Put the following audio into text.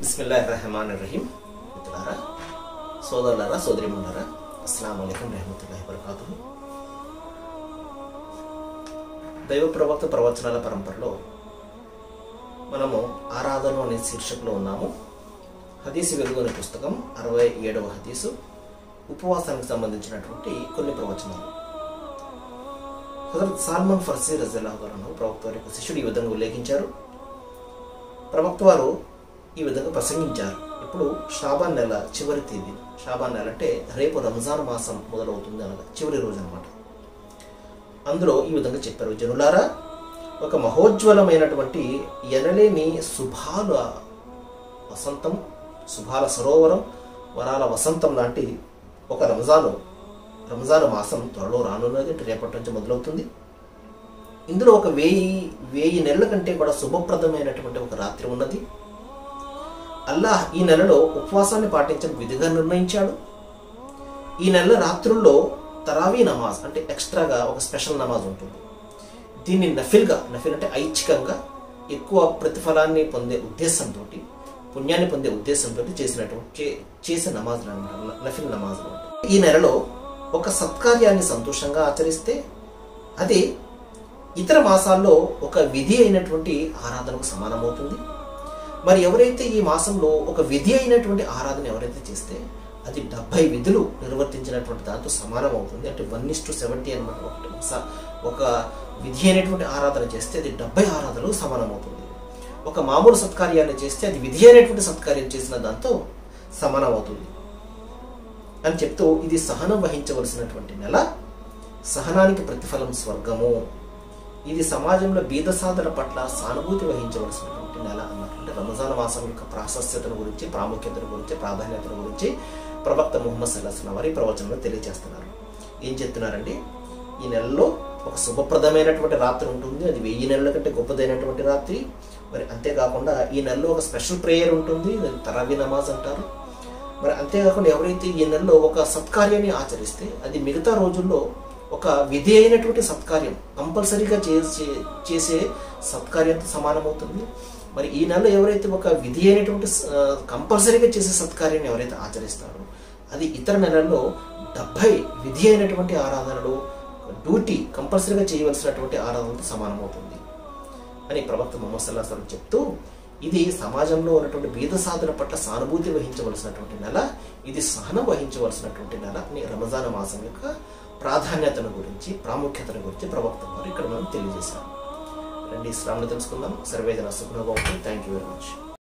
బిస్మిల్లా రహమాన్ రహీం మిత్రులారా సోదరులారా సోదరిమన్నారా అస్సలం అయికం రహమతుల్లాహి వరకాతు దైవ ప్రవక్త ప్రవచనాల పరంపరలో మనము ఆరాధన అనే శీర్షికలో ఉన్నాము హదీసు వెలుగు అనే పుస్తకం అరవై ఏడవ హదీసు ఉపవాసానికి సంబంధించినటువంటి కొన్ని ప్రవచనాలు హజరత్ సాల్మన్ ఫర్సీ రజల్లాహు గారు ప్రవక్త వారి యొక్క శిష్యుడు ఈ విధంగా ఉల్లేఖించారు ప్రవక్త వారు ఈ విధంగా ప్రసంగించారు ఇప్పుడు షాబాన్ నెల చివరి తేదీ షాబాన్ నెల అంటే రేపు రంజాన్ మాసం మొదలవుతుంది అనగా చివరి రోజు అనమాట అందులో ఈ విధంగా చెప్పారు జనులారా ఒక మహోజ్వలమైనటువంటి ఎనలేని శుభాల వసంతం శుభాల సరోవరం వరాల వసంతం లాంటి ఒక రంజాను రంజాన్ మాసం త్వరలో రానున్నది అంటే రేపటి నుంచి మొదలవుతుంది ఇందులో ఒక వెయ్యి వెయ్యి నెలల కంటే కూడా శుభప్రదమైనటువంటి ఒక రాత్రి ఉన్నది అల్లాహ్ ఈ నెలలో ఉపవాసాన్ని పాటించడం విధిగా నిర్ణయించాడు ఈ నెల రాత్రుల్లో తరావీ నమాజ్ అంటే ఎక్స్ట్రాగా ఒక స్పెషల్ నమాజ్ ఉంటుంది దీన్ని నఫిల్గా నఫిల్ అంటే ఐచ్ఛికంగా ఎక్కువ ప్రతిఫలాన్ని పొందే ఉద్దేశంతో పుణ్యాన్ని పొందే ఉద్దేశంతో చేసినటువంటి చే- చేసే నమాజులు అనమాట నఫిల్ నమాజులు అంటే ఈ నెలలో ఒక సత్కార్యాన్ని సంతోషంగా ఆచరిస్తే అది ఇతర మాసాల్లో ఒక విధి అయినటువంటి ఆరాధనకు సమానమవుతుంది మరి ఎవరైతే ఈ మాసంలో ఒక విధి అయినటువంటి ఆరాధన ఎవరైతే చేస్తే అది డెబ్బై విధులు నిర్వర్తించినటువంటి దాంతో సమానం అవుతుంది అంటే వన్ ఇస్ టు సెవెంటీ అనమాట ఒకటి స- ఒక విధి అయినటువంటి ఆరాధన చేస్తే అది డెబ్బై ఆరాధనలు సమానం అవుతుంది ఒక మామూలు సత్కార్యాన్ని చేస్తే అది విధి అయినటువంటి సత్కార్యం చేసిన దాంతో సమానం అవుతుంది అని చెప్తూ ఇది సహనం వహించవలసినటువంటి నెల సహనానికి ప్రతిఫలం స్వర్గము ఇది సమాజంలో బీద సాధన పట్ల సానుభూతి వహించవలసినటువంటి నెల అన్నారు అంటే రంజాన్ మాసం యొక్క ప్రాశస్త్యతను గురించి ప్రాముఖ్యతను గురించి ప్రాధాన్యతను గురించి ప్రవక్త ముహమ్మద్ సల్లాహ్ వారి ప్రవచనంలో తెలియజేస్తున్నారు ఏం చెప్తున్నారండి ఈ నెలలో ఒక శుభప్రదమైనటువంటి రాత్రి ఉంటుంది అది వెయ్యి నెలల కంటే గొప్పదైనటువంటి రాత్రి మరి అంతేకాకుండా ఈ నెలలో ఒక స్పెషల్ ప్రేయర్ ఉంటుంది అది తరావీ నమాజ్ అంటారు మరి అంతేకాకుండా ఎవరైతే ఈ నెలలో ఒక సత్కార్యాన్ని ఆచరిస్తే అది మిగతా రోజుల్లో ఒక విధి అయినటువంటి సత్కార్యం కంపల్సరీగా చేసే చేసే సత్కార్యంతో సమానమవుతుంది మరి ఈ నెలలో ఎవరైతే ఒక విధి అయినటువంటి స- కంపల్సరీగా చేసే సత్కార్యాన్ని ఎవరైతే ఆచరిస్తారో అది ఇతర నెలల్లో డెబ్బై విధి అయినటువంటి ఆరాధనలు డ్యూటీ కంపల్సరీగా చేయవలసినటువంటి ఆరాధనతో సమానమవుతుంది అని ప్రవక్త ముహమ్మద్ సల్లాహ్ సలం చెప్తూ ఇది సమాజంలో ఉన్నటువంటి బీద సాధన పట్ల సానుభూతి వహించవలసినటువంటి నెల ఇది సహనం వహించవలసినటువంటి నెల అని రంజాన్ మాసం యొక్క ప్రాధాన్యతను గురించి ప్రాముఖ్యతను గురించి ప్రవక్త వారు ఇక్కడ మనం తెలియజేశారు రండి ఇస్లాంను తెలుసుకుందాం సర్వేజన సుఖనభవంతు థ్యాంక్ యూ వెరీ మచ్